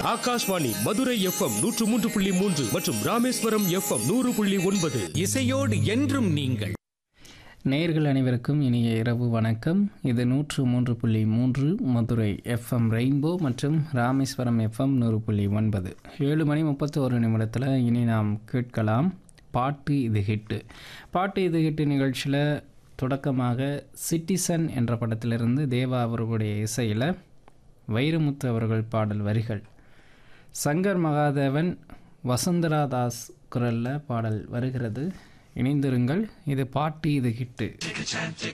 Akashvani Madurai FM நூற்று மூன்று புள்ளி மூன்று மற்றும் ராமேஸ்வரம் எஃப்எம் நூறு புள்ளி ஒன்பது இசையோடு என்றும் நீங்கள் நேயர்கள் அனைவருக்கும் இனிய இரவு வணக்கம் இது நூற்று மூன்று புள்ளி மூன்று மதுரை எஃப்எம் ரெயின்போ மற்றும் ராமேஸ்வரம் எஃப்எம் நூறு புள்ளி ஒன்பது ஏழு மணி முப்பத்தோரு நிமிடத்தில் இனி நாம் கேட்கலாம் பாட்டு இது ஹிட்டு பாட்டு இது ஹிட்டு நிகழ்ச்சியில் தொடக்கமாக சிட்டிசன் என்ற படத்திலிருந்து தேவா அவர்களுடைய இசையில் வைரமுத்து அவர்கள் பாடல் வரிகள் சங்கர் மகாதேவன் வசுந்தரா தாஸ் குரலில் பாடல் வருகிறது இணைந்திருங்கள் இது பாட்டு இது ஹிட்டு